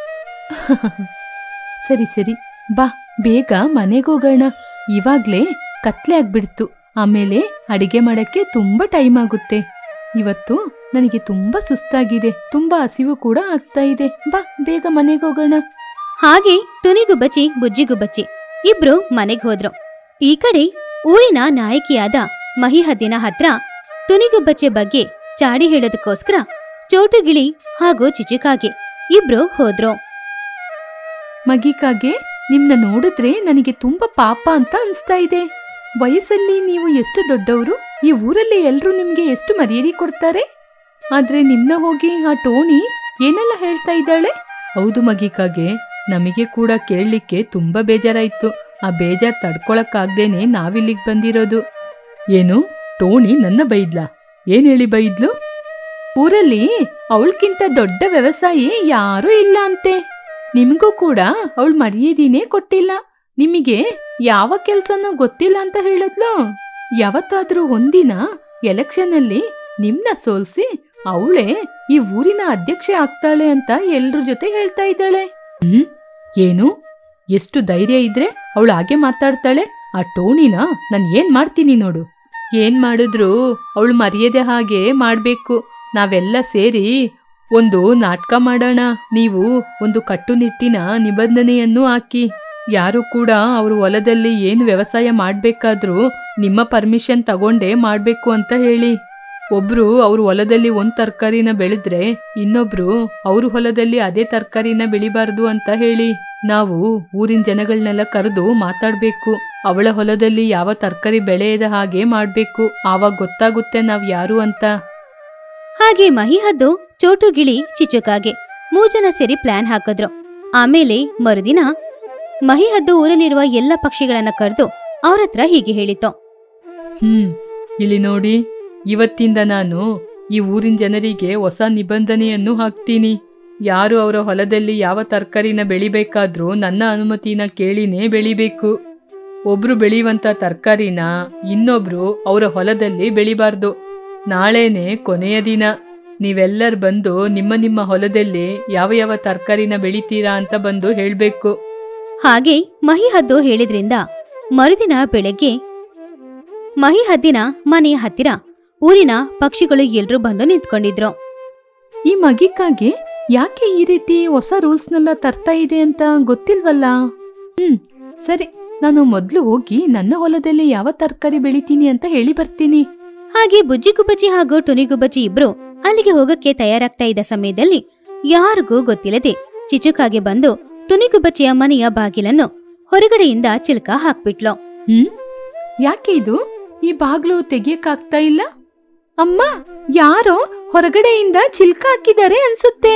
ಸರಿ ಸರಿ ಬಾ ಬೇಗ ಮನೆಗೋಗೋಣ ಇವಾಗ್ಲೇ ಕತ್ಲೆ ಆಗ್ಬಿಡ್ತು ಆಮೇಲೆ ಅಡಿಗೆ ಮಾಡಕ್ಕೆ ತುಂಬಾ ಟೈಮ್ ಆಗುತ್ತೆ ಇವತ್ತು ನನಗೆ ತುಂಬಾ ಸುಸ್ತಾಗಿದೆ ತುಂಬಾ ಹಸಿವು ಕೂಡ ಆಗ್ತಾ ಇದೆ ಬಾ ಬೇಗ ಮನೆಗೋಗೋಣ ಹಾಗೆ ಟುನಿಗುಬ್ಬಚ್ಚಿ ಬುಜ್ಜಿಗುಬ್ಬಚ್ಚಿ ಇಬ್ರು ಮನೆಗ್ ಹೋದ್ರು ಈ ಕಡೆ ಊರಿನ ನಾಯಕಿಯಾದ ಮಹಿಹದ್ದಿನ ಹತ್ರ ಟುನಿಗುಬ್ಬಚ್ಚಿ ಬಗ್ಗೆ ಚಾಡಿ ಹೇಳೋದಕ್ಕೋಸ್ಕರ ಚೋಟುಗಿಳಿ ಹಾಗೂ ಚಿಚುಕಾಗೆ ಇಬ್ರು ಹೋದ್ರು ಮಗಿಕಾಗೆ ನಿಮ್ನ ನೋಡಿದ್ರೆ ನನಗೆ ತುಂಬಾ ಪಾಪ ಅಂತ ಅನ್ಸ್ತಾ ಇದೆ ವಯಸ್ಸಲ್ಲಿ ನೀವು ಎಷ್ಟು ದೊಡ್ಡವರು ಈ ಊರಲ್ಲಿ ಎಲ್ರೂ ನಿಮ್ಗೆ ಎಷ್ಟು ಮರ್ಯಾದೆ ಕೊಡ್ತಾರೆ ಆದ್ರೆ ನಿಮ್ನ ಹೋಗಿ ಆ ಟೋಣಿ ಏನೆಲ್ಲ ಹೇಳ್ತಾ ಇದ್ದಾಳೆ ಹೌದು ಮಗಿಕಾಗೆ ನಮಗೆ ಕೂಡ ಕೇಳಲಿಕ್ಕೆ ತುಂಬಾ ಬೇಜಾರಾಯ್ತು ಆ ಬೇಜಾರ್ ತಡ್ಕೊಳಕ್ಕಾಗ್ದೇನೆ ನಾವಿಲ್ಲಿಗೆ ಬಂದಿರೋದು ಏನು ಟೋಣಿ ನನ್ನ ಬೈದ್ಲಾ ಏನ್ ಹೇಳಿ ಬೈದ್ಲು ಊರಲ್ಲಿ ಅವಳಕ್ಕಿಂತ ದೊಡ್ಡ ವ್ಯವಸಾಯಿ ಯಾರೂ ಇಲ್ಲ ಅಂತೆ ನಿಮಗೂ ಕೂಡ ಅವಳು ಮರ್ಯಾದಿನೇ ಕೊಟ್ಟಿಲ್ಲ ನಿಮಗೆ ಯಾವ ಕೆಲ್ಸನೂ ಗೊತ್ತಿಲ್ಲ ಅಂತ ಹೇಳಿದ್ಲು ಯಾವತ್ತಾದ್ರೂ ಒಂದಿನ ಎಲೆಕ್ಷನ್ ಅಲ್ಲಿ ನಿಮ್ನ ಸೋಲ್ಸಿ ಅವಳೇ ಈ ಊರಿನ ಅಧ್ಯಕ್ಷೆ ಆಗ್ತಾಳೆ ಅಂತ ಎಲ್ರ ಜೊತೆ ಹೇಳ್ತಾ ಇದ್ದಾಳೆ ಹ್ಮ್ ಏನು ಎಷ್ಟು ಧೈರ್ಯ ಇದ್ರೆ ಅವಳು ಹಾಗೆ ಮಾತಾಡ್ತಾಳೆ ಆ ಟೋಣಿನ ನಾನ್ ಏನ್ ಮಾಡ್ತೀನಿ ನೋಡು ಏನ್ ಮಾಡಿದ್ರು ಅವಳು ಮರ್ಯಾದೆ ಹಾಗೆ ಮಾಡ್ಬೇಕು ನಾವೆಲ್ಲ ಸೇರಿ ಒಂದು ನಾಟಕ ಮಾಡೋಣ ನೀವು ಒಂದು ಕಟ್ಟುನಿಟ್ಟಿನ ನಿಬಂಧನೆಯನ್ನು ಹಾಕಿ ಯಾರು ಕೂಡ ಅವ್ರ ಹೊಲದಲ್ಲಿ ಏನು ವ್ಯವಸಾಯ ಮಾಡ್ಬೇಕಾದ್ರೂ ನಿಮ್ಮ ಪರ್ಮಿಷನ್ ತಗೊಂಡೇ ಮಾಡ್ಬೇಕು ಅಂತ ಹೇಳಿ ಒಬ್ರು ಅವ್ರ ಹೊಲದಲ್ಲಿ ಒಂದ್ ತರಕಾರಿನ ಬೆಳೆದ್ರೆ ಇನ್ನೊಬ್ರು ಅವ್ರ ಹೊಲದಲ್ಲಿ ಅದೇ ತರಕಾರಿನ ಬೆಳಿಬಾರ್ದು ಅಂತ ಹೇಳಿ ನಾವು ಊರಿನ ಜನಗಳನ್ನೆಲ್ಲ ಕರೆದು ಮಾತಾಡ್ಬೇಕು ಅವಳ ಹೊಲದಲ್ಲಿ ಯಾವ ತರಕಾರಿ ಬೆಳೆಯದ ಹಾಗೆ ಮಾಡ್ಬೇಕು ಆವಾಗ ಗೊತ್ತಾಗುತ್ತೆ ನಾವ್ ಯಾರು ಅಂತ ಹಾಗೆ ಮಹಿಹದ್ದು ಚೋಟು ಗಿಳಿ ಚಿಚುಕಾಗೆ ಮೂಜನ ಸೇರಿ ಪ್ಲಾನ್ ಹಾಕಿದ್ರು ಆಮೇಲೆ ಮರುದಿನ ಮಹಿಹದ್ದು ಊರಲ್ಲಿರುವ ಎಲ್ಲ ಪಕ್ಷಿಗಳನ್ನ ಕರೆದು ಅವ್ರ ಹತ್ರ ಹೀಗೆ ಹೇಳಿತು ಹ್ಮ್ ಇಲ್ಲಿ ನೋಡಿ ಇವತ್ತಿಂದ ನಾನು ಈ ಊರಿನ ಜನರಿಗೆ ಹೊಸ ನಿಬಂಧನೆಯನ್ನು ಹಾಕ್ತೀನಿ ಯಾರು ಅವರ ಹೊಲದಲ್ಲಿ ಯಾವ ತರಕಾರಿನ ಬೆಳಿಬೇಕಾದ್ರೂ ನನ್ನ ಅನುಮತಿನ ಕೇಳಿನೇ ಬೆಳಿಬೇಕು ಒಬ್ರು ಬೆಳೆಯುವಂತ ತರಕಾರಿನ ಇನ್ನೊಬ್ರು ಅವರ ಹೊಲದಲ್ಲಿ ಬೆಳಿಬಾರ್ದು ನಾಳೆನೆ ಕೊನೆಯ ದಿನ ನೀವೆಲ್ಲರೂ ಬಂದು ನಿಮ್ಮ ನಿಮ್ಮ ಹೊಲದಲ್ಲಿ ಯಾವ ಯಾವ ತರಕಾರಿನ ಬೆಳಿತೀರಾ ಅಂತ ಬಂದು ಹೇಳ್ಬೇಕು ಹಾಗೆ ಮಹಿಹದ್ದು ಹೇಳಿದ್ರಿಂದ ಮರುದಿನ ಬೆಳಗ್ಗೆ ಮಹಿಹದ್ದಿನ ಮನೆಯ ಹತ್ತಿರ ಊರಿನ ಪಕ್ಷಿಗಳು ಎಲ್ರೂ ಬಂದು ನಿಂತ್ಕೊಂಡಿದ್ರು ಈ ಮಗಿಕಾಗೆ ಯಾಕೆ ಈ ರೀತಿ ಹೊಸ ರೂಲ್ಸ್ನೆಲ್ಲ ತರ್ತಾ ಇದೆ ಅಂತ ಗೊತ್ತಿಲ್ವಲ್ಲ ಹ್ಮ್ ಸರಿ ನಾನು ಮೊದ್ಲು ಹೋಗಿ ನನ್ನ ಹೊಲದಲ್ಲಿ ಯಾವ ತರಕಾರಿ ಬೆಳಿತೀನಿ ಅಂತ ಹೇಳಿ ಬರ್ತೀನಿ ಹಾಗೆ ಬುಜ್ಜಿ ಗುಬ್ಬಚ್ಚಿ ಹಾಗೂ ಟುನಿ ಗುಬ್ಬಚ್ಚಿ ಇಬ್ರು ಅಲ್ಲಿಗೆ ಹೋಗಕ್ಕೆ ತಯಾರಾಗ್ತಾ ಇದ್ದ ಸಮಯದಲ್ಲಿ ಯಾರಿಗೂ ಗೊತ್ತಿಲ್ಲದೆ ಚಿಚುಕಾಗೆ ಬಂದು ಟುನಿ ಗುಬ್ಬಚ್ಚಿಯ ಮನೆಯ ಬಾಗಿಲನ್ನು ಹೊರಗಡೆಯಿಂದ ಚಿಲ್ಕ ಹಾಕ್ಬಿಟ್ಲು ಹ್ಮ್ ಯಾಕೆ ಇದು ಈ ಬಾಗ್ಲು ತೆಗಿಯಕ್ಕಾಗ್ತಾ ಇಲ್ಲ ಅಮ್ಮ ಯಾರೋ ಹೊರಗಡೆಯಿಂದ ಚಿಲ್ಕ ಹಾಕಿದ್ದಾರೆ ಅನ್ಸುತ್ತೆ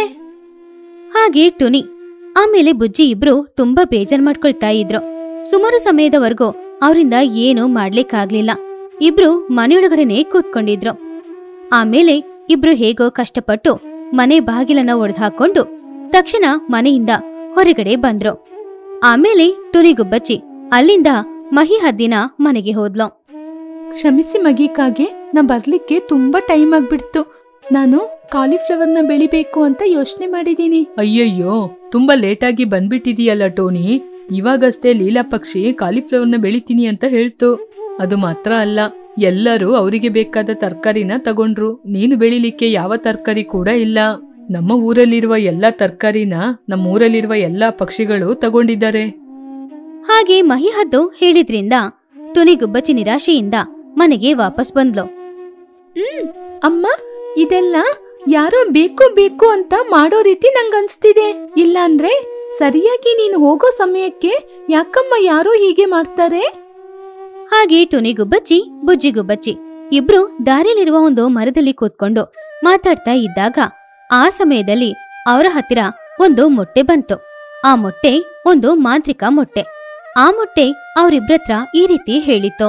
ಹಾಗೆ ಟುನಿ ಆಮೇಲೆ ಬುಜ್ಜಿ ಇಬ್ರು ತುಂಬಾ ಬೇಜಾರ್ ಮಾಡ್ಕೊಳ್ತಾ ಇದ್ರು ಸುಮಾರು ಸಮಯದವರೆಗೂ ಅವರಿಂದ ಏನೂ ಮಾಡ್ಲಿಕ್ಕಾಗ್ಲಿಲ್ಲ ಇಬ್ರು ಮನೆಯೊಳಗಡೆನೆ ಕೂತ್ಕೊಂಡಿದ್ರು ಆಮೇಲೆ ಇಬ್ರು ಹೇಗೋ ಕಷ್ಟಪಟ್ಟು ಮನೆ ಬಾಗಿಲನ್ನ ಒಡೆದು ತಕ್ಷಣ ಮನೆಯಿಂದ ಹೊರಗಡೆ ಬಂದ್ರು ಆಮೇಲೆ ಟುನಿ ಗುಬ್ಬಚ್ಚಿ ಅಲ್ಲಿಂದ ಮಹಿ ಹದ್ದಿನ ಮನೆಗೆ ಹೋದ್ಲು ಕ್ಷಮಿಸಿ ಮಗಿಕಾಗೆ ನಾ ಬರ್ಲಿಕ್ಕೆ ತುಂಬಾ ಟೈಮ್ ಆಗ್ಬಿಡ್ತು ನಾನು ಕಾಲಿಫ್ಲವರ್ನ ಬೆಳಿಬೇಕು ಅಂತ ಯೋಚನೆ ಮಾಡಿದೀನಿ ಅಯ್ಯಯ್ಯೋ ತುಂಬಾ ಲೇಟಾಗಿ ಬಂದ್ಬಿಟ್ಟಿದೀಯಲ್ಲ ಟೋನಿ ಇವಾಗಷ್ಟೇ ಲೀಲಾ ಪಕ್ಷಿ ಕಾಲಿಫ್ಲವರ್ನ ಬೆಳಿತೀನಿ ಅಂತ ಹೇಳ್ತು ಅದು ಮಾತ್ರ ಅಲ್ಲ ಎಲ್ಲರೂ ಅವರಿಗೆ ಬೇಕಾದ ತರಕಾರಿನ ತಗೊಂಡ್ರು ನೀನು ಬೆಳಿಲಿಕ್ಕೆ ಯಾವ ತರಕಾರಿ ಕೂಡ ಇಲ್ಲ ನಮ್ಮ ಊರಲ್ಲಿರುವ ಎಲ್ಲಾ ತರಕಾರಿನ ನಮ್ಮ ಊರಲ್ಲಿರುವ ಎಲ್ಲಾ ಪಕ್ಷಿಗಳು ತಗೊಂಡಿದ್ದಾರೆ ಹಾಗೆ ಮಹಿಹದ್ದು ಹೇಳಿದ್ರಿಂದ ಟುನಿ ಗುಬ್ಬಚ್ಚಿ ನಿರಾಶೆಯಿಂದ ಮನೆಗೆ ವಾಪಸ್ ಬಂದ್ಲು ಹ್ಮ್ ಅಮ್ಮ ಇದೆಲ್ಲ ಯಾರೋ ಬೇಕು ಬೇಕು ಅಂತ ಮಾಡೋ ರೀತಿ ನಂಗನ್ಸ್ತಿದೆ ಇಲ್ಲಾಂದ್ರೆ ಸರಿಯಾಗಿ ನೀನು ಹೋಗೋ ಸಮಯಕ್ಕೆ ಯಾಕಮ್ಮ ಯಾರೋ ಹೀಗೆ ಮಾಡ್ತಾರೆ ಹಾಗೆ ಟುನಿ ಗುಬ್ಬಚ್ಚಿ ಬುಜ್ಜಿ ಗುಬ್ಬಚ್ಚಿ ಇಬ್ರು ದಾರಿಯಲ್ಲಿರುವ ಒಂದು ಮರದಲ್ಲಿ ಕೂತ್ಕೊಂಡು ಮಾತಾಡ್ತಾ ಇದ್ದಾಗ ಆ ಸಮಯದಲ್ಲಿ ಅವರ ಹತ್ತಿರ ಒಂದು ಮೊಟ್ಟೆ ಬಂತು ಆ ಮೊಟ್ಟೆ ಒಂದು ಮಾಂತ್ರಿಕ ಮೊಟ್ಟೆ ಆ ಮೊಟ್ಟೆ ಅವರಿಬ್ರತ್ರ ಈ ರೀತಿ ಹೇಳಿತು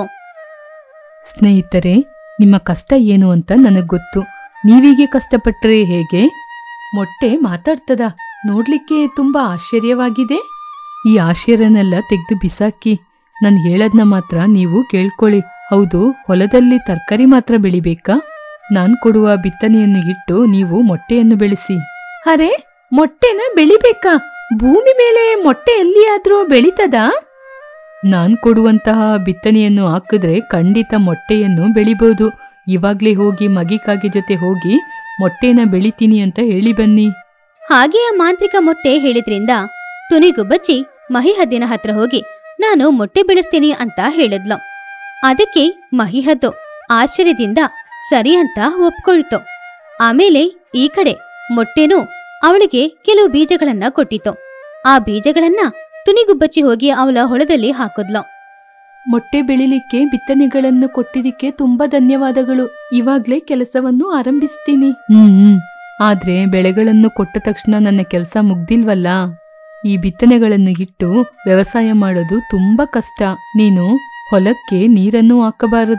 ಸ್ನೇಹಿತರೆ ನಿಮ್ಮ ಕಷ್ಟ ಏನು ಅಂತ ನನಗ್ ಗೊತ್ತು ನೀವೀಗೆ ಕಷ್ಟಪಟ್ರೆ ಹೇಗೆ ಮೊಟ್ಟೆ ಮಾತಾಡ್ತದ ನೋಡ್ಲಿಕ್ಕೆ ತುಂಬಾ ಆಶ್ಚರ್ಯವಾಗಿದೆ ಈ ಆಶ್ಚರ್ಯನೆಲ್ಲ ತೆಗೆದು ಬಿಸಾಕಿ ನಾನು ಹೇಳದ್ನ ಮಾತ್ರ ನೀವು ಕೇಳ್ಕೊಳ್ಳಿ ಹೌದು ಹೊಲದಲ್ಲಿ ತರಕಾರಿ ಮಾತ್ರ ಬೆಳಿಬೇಕಾ ನಾನ್ ಕೊಡುವ ಬಿತ್ತನೆಯನ್ನು ಇಟ್ಟು ನೀವು ಮೊಟ್ಟೆಯನ್ನು ಬೆಳೆಸಿ ಅರೆ ಮೊಟ್ಟೆನ ಬೆಳಿಬೇಕಾ ಭೂಮಿ ಮೇಲೆ ಮೊಟ್ಟೆ ಎಲ್ಲಿಯಾದ್ರೂ ಬೆಳಿತದಾ ನಾನ್ ಕೊಡುವಂತಹ ಬಿತ್ತನೆಯನ್ನು ಹಾಕಿದ್ರೆ ಖಂಡಿತ ಮೊಟ್ಟೆಯನ್ನು ಬೆಳಿಬಹುದು ಇವಾಗ್ಲೇ ಹೋಗಿ ಮಗಿಕಾಗಿ ಜೊತೆ ಹೋಗಿ ಮೊಟ್ಟೆನ ಬೆಳಿತೀನಿ ಅಂತ ಹೇಳಿ ಬನ್ನಿ ಹಾಗೆ ಆ ಮಾಂತ್ರಿಕ ಮೊಟ್ಟೆ ಹೇಳಿದ್ರಿಂದ ಟುನಿ ಗುಬ್ಬಚ್ಚಿ ಮಹಿಹದ್ದಿನ ಹತ್ರ ಹೋಗಿ ನಾನು ಮೊಟ್ಟೆ ಬೆಳೆಸ್ತೀನಿ ಅಂತ ಹೇಳಿದ್ಲು ಅದಕ್ಕೆ ಮಹಿಹದ್ದು ಆಶ್ಚರ್ಯದಿಂದ ಸರಿ ಅಂತ ಒಪ್ಕೊಳ್ತು ಆಮೇಲೆ ಈ ಕಡೆ ಮೊಟ್ಟೆನೂ ಅವಳಿಗೆ ಕೆಲವು ಬೀಜಗಳನ್ನ ಕೊಟ್ಟಿತು ಆ ಬೀಜಗಳನ್ನ ಟುನಿಗುಬ್ಬಚ್ಚಿ ಹೋಗಿ ಅವಳ ಹೊಳದಲ್ಲಿ ಹಾಕಿದ್ಲು ಮೊಟ್ಟೆ ಬೆಳಿಲಿಕ್ಕೆ ಬಿತ್ತನೆಗಳನ್ನು ಕೊಟ್ಟಿದ್ದಕ್ಕೆ ತುಂಬಾ ಧನ್ಯವಾದಗಳು ಇವಾಗ್ಲೇ ಕೆಲಸವನ್ನು ಆರಂಭಿಸ್ತೀನಿ ಹ್ಮ್ ಆದ್ರೆ ಬೆಳೆಗಳನ್ನು ಕೊಟ್ಟ ತಕ್ಷಣ ನನ್ನ ಕೆಲಸ ಮುಗ್ದಿಲ್ವಲ್ಲ ಈ ಬಿತ್ತನೆಗಳನ್ನು ಇಟ್ಟು ವ್ಯವಸಾಯ ಮಾಡೋದು ತುಂಬಾ ಕಷ್ಟ ನೀನು ಹೊಲಕ್ಕೆ ನೀರನ್ನು ಹಾಕಬಾರದು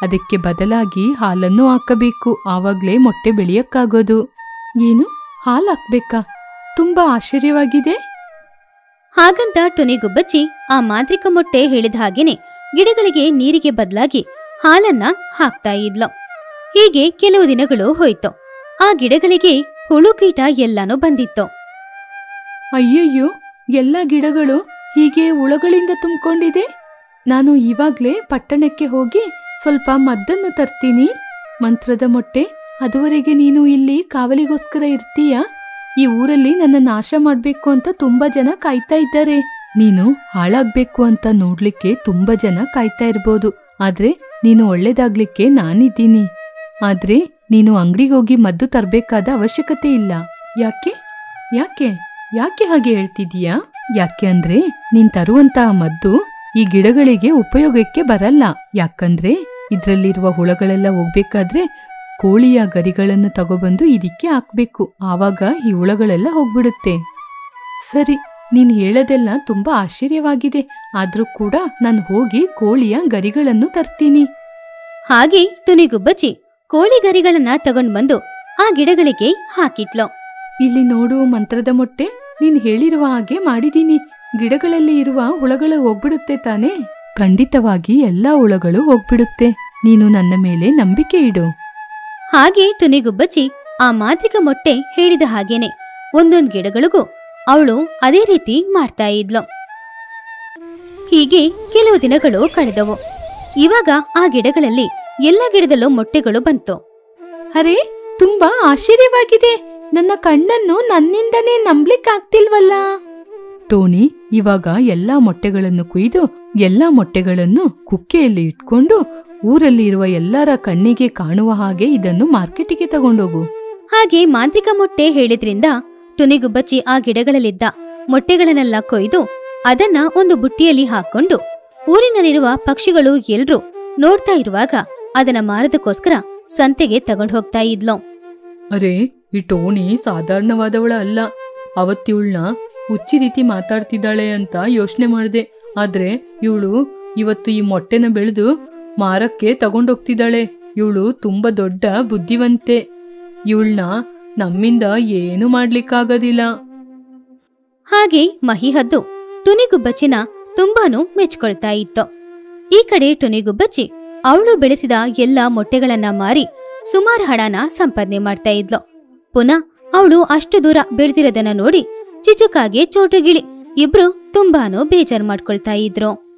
ಅದಕ್ಕೆ ಬದಲಾಗಿ ಹಾಲನ್ನು ಹಾಕಬೇಕು ಆವಾಗ್ಲೇ ಮೊಟ್ಟೆ ಬೆಳೆಯಕ್ಕಾಗೋದು ಏನು ಹಾಲು ಹಾಕ್ಬೇಕಾ ತುಂಬಾ ಆಶ್ಚರ್ಯವಾಗಿದೆ ಹಾಗಂತ ಟುನಿಗುಬ್ಬಚ್ಚಿ ಆ ಮಾಂತ್ರಿಕ ಮೊಟ್ಟೆ ಹೇಳಿದ ಹಾಗೇನೆ ಗಿಡಗಳಿಗೆ ನೀರಿಗೆ ಬದಲಾಗಿ ಹಾಲನ್ನ ಹಾಕ್ತಾ ಇದ್ಲು ಹೀಗೆ ಕೆಲವು ದಿನಗಳು ಹೋಯ್ತು ಆ ಗಿಡಗಳಿಗೆ ಹುಳು ಕೀಟ ಎಲ್ಲಾನು ಬಂದಿತ್ತು ಅಯ್ಯಯ್ಯೋ ಎಲ್ಲ ಗಿಡಗಳು ಹೀಗೆ ಹುಳಗಳಿಂದ ತುಂಬಿಕೊಂಡಿದೆ ನಾನು ಇವಾಗ್ಲೇ ಪಟ್ಟಣಕ್ಕೆ ಹೋಗಿ ಸ್ವಲ್ಪ ಮದ್ದನ್ನು ತರ್ತೀನಿ ಮಂತ್ರದ ಮೊಟ್ಟೆ ಅದುವರೆಗೆ ನೀನು ಇಲ್ಲಿ ಕಾವಲಿಗೋಸ್ಕರ ಇರ್ತೀಯಾ ಈ ಊರಲ್ಲಿ ನನ್ನ ನಾಶ ಮಾಡ್ಬೇಕು ಅಂತ ತುಂಬಾ ಜನ ಕಾಯ್ತಾ ಇದ್ದಾರೆ ನೀನು ಹಾಳಾಗ್ಬೇಕು ಅಂತ ನೋಡ್ಲಿಕ್ಕೆ ತುಂಬಾ ಜನ ಕಾಯ್ತಾ ಇರ್ಬೋದು ಆದ್ರೆ ನೀನು ಒಳ್ಳೇದಾಗ್ಲಿಕ್ಕೆ ನಾನಿದ್ದೀನಿ ಆದ್ರೆ ನೀನು ಅಂಗಡಿಗೋಗಿ ಮದ್ದು ತರ್ಬೇಕಾದ ಅವಶ್ಯಕತೆ ಇಲ್ಲ ಯಾಕೆ ಯಾಕೆ ಯಾಕೆ ಹಾಗೆ ಹೇಳ್ತಿದೀಯಾ ಯಾಕೆ ಅಂದ್ರೆ ನೀನ್ ತರುವಂತಹ ಮದ್ದು ಈ ಗಿಡಗಳಿಗೆ ಉಪಯೋಗಕ್ಕೆ ಬರಲ್ಲ ಯಾಕಂದ್ರೆ ಇದ್ರಲ್ಲಿರುವ ಹುಳಗಳೆಲ್ಲ ಹೋಗ್ಬೇಕಾದ್ರೆ ಕೋಳಿಯ ಗರಿಗಳನ್ನು ತಗೊಬಂದು ಇದಕ್ಕೆ ಹಾಕ್ಬೇಕು ಆವಾಗ ಈ ಹುಳಗಳೆಲ್ಲ ಹೋಗ್ಬಿಡುತ್ತೆ ಸರಿ ನೀನ್ ಹೇಳೋದೆಲ್ಲ ತುಂಬಾ ಆಶ್ಚರ್ಯವಾಗಿದೆ ಆದ್ರೂ ಕೂಡ ನಾನು ಹೋಗಿ ಕೋಳಿಯ ಗರಿಗಳನ್ನು ತರ್ತೀನಿ ಹಾಗೆ ಟುನಿಗುಬ್ಬಚ್ಚಿ ಕೋಳಿ ಗರಿಗಳನ್ನ ತಗೊಂಡ್ ಬಂದು ಆ ಗಿಡಗಳಿಗೆ ಹಾಕಿಟ್ಲು ಇಲ್ಲಿ ನೋಡು ಮಂತ್ರದ ಮೊಟ್ಟೆ ನೀನ್ ಹೇಳಿರುವ ಹಾಗೆ ಮಾಡಿದೀನಿ ಗಿಡಗಳಲ್ಲಿ ಇರುವ ಹುಳಗಳು ಹೋಗ್ಬಿಡುತ್ತೆ ತಾನೇ ಖಂಡಿತವಾಗಿ ಎಲ್ಲಾ ಹುಳಗಳು ಹೋಗ್ಬಿಡುತ್ತೆ ನೀನು ನನ್ನ ಮೇಲೆ ನಂಬಿಕೆ ಇಡು ಹಾಗೆ ಟುನಿಗುಬ್ಬಚ್ಚಿ ಆ ಮಾಂತ್ರಿಕ ಮೊಟ್ಟೆ ಹೇಳಿದ ಹಾಗೇನೆ ಒಂದೊಂದ್ ಗಿಡಗಳಿಗೂ ಅವಳು ಅದೇ ರೀತಿ ಮಾಡ್ತಾ ಇದ್ಲು ಹೀಗೆ ಕೆಲವು ದಿನಗಳು ಕಳೆದವು ಇವಾಗ ಆ ಗಿಡಗಳಲ್ಲಿ ಎಲ್ಲ ಗಿಡದಲ್ಲೂ ಮೊಟ್ಟೆಗಳು ಬಂತು ಅರೆ ತುಂಬಾ ಆಶ್ಚರ್ಯವಾಗಿದೆ ನನ್ನ ಕಣ್ಣನ್ನು ನನ್ನಿಂದನೇ ನಂಬ್ಲಿಕ್ಕಾಗ್ತಿಲ್ವಲ್ಲ ಟೋನಿ ಇವಾಗ ಎಲ್ಲಾ ಮೊಟ್ಟೆಗಳನ್ನು ಕುಯ್ದು ಎಲ್ಲಾ ಮೊಟ್ಟೆಗಳನ್ನು ಕುಕ್ಕೆಯಲ್ಲಿ ಇಟ್ಕೊಂಡು ಊರಲ್ಲಿ ಇರುವ ಎಲ್ಲರ ಕಣ್ಣಿಗೆ ಕಾಣುವ ಹಾಗೆ ಇದನ್ನು ಮಾರ್ಕೆಟಿಗೆ ತಗೊಂಡೋಗು ಹಾಗೆ ಮಾಂತ್ರಿಕ ಮೊಟ್ಟೆ ಹೇಳಿದ್ರಿಂದ ಟುನಿಗುಬ್ಬಚ್ಚಿ ಆ ಗಿಡಗಳಲ್ಲಿದ್ದ ಮೊಟ್ಟೆಗಳನ್ನೆಲ್ಲ ಕೊಯ್ದು ಅದನ್ನ ಒಂದು ಬುಟ್ಟಿಯಲ್ಲಿ ಹಾಕೊಂಡು ಊರಿನಲ್ಲಿರುವ ಪಕ್ಷಿಗಳು ಎಲ್ರೂ ನೋಡ್ತಾ ಇರುವಾಗ ಅದನ್ನ ಮಾರದಕ್ಕೋಸ್ಕರ ಸಂತೆಗೆ ತಗೊಂಡ್ ಹೋಗ್ತಾ ಇದ್ಲು ಅರೆ ಈ ಟೋನಿ ಸಾಧಾರಣವಾದವಳ ಅಲ್ಲ ಅವತ್ತಿವಳನ್ನ ಹುಚ್ಚಿ ರೀತಿ ಮಾತಾಡ್ತಿದ್ದಾಳೆ ಅಂತ ಯೋಚನೆ ಮಾಡಿದೆ ಆದ್ರೆ ಇವಳು ಇವತ್ತು ಈ ಮೊಟ್ಟೆನ ಬೆಳೆದು ಮಾರಕ್ಕೆ ತಗೊಂಡೋಗ್ತಿದ್ದಾಳೆ ಇವಳು ತುಂಬಾ ದೊಡ್ಡ ಬುದ್ಧಿವಂತೆ ಇವಳನ್ನ ನಮ್ಮಿಂದ ಏನು ಮಾಡ್ಲಿಕ್ಕಾಗೋದಿಲ್ಲ ಹಾಗೆ ಮಹಿಹದ್ದು ಟುನಿಗುಬ್ಬಚ್ಚಿನ ತುಂಬಾನು ಮೆಚ್ಕೊಳ್ತಾ ಇತ್ತು ಈ ಕಡೆ ಟುನಿಗುಬ್ಬಚ್ಚಿ ಅವಳು ಬೆಳೆಸಿದ ಎಲ್ಲ ಮೊಟ್ಟೆಗಳನ್ನ ಮಾರಿ ಸುಮಾರು ಹಣನ ಸಂಪಾದನೆ ಮಾಡ್ತಾ ಇದ್ಲು ಪುನಃ ಅವಳು ಅಷ್ಟು ದೂರ ಬೆಳೆದಿರೋದನ್ನ ನೋಡಿ ಚಿಚುಕಾಗೆ ಚೋಟುಗಿಳಿ ಇಬ್ರು ತುಂಬಾನು ಬೇಜಾರ್ ಮಾಡ್ಕೊಳ್ತಾ ಇದ್ರು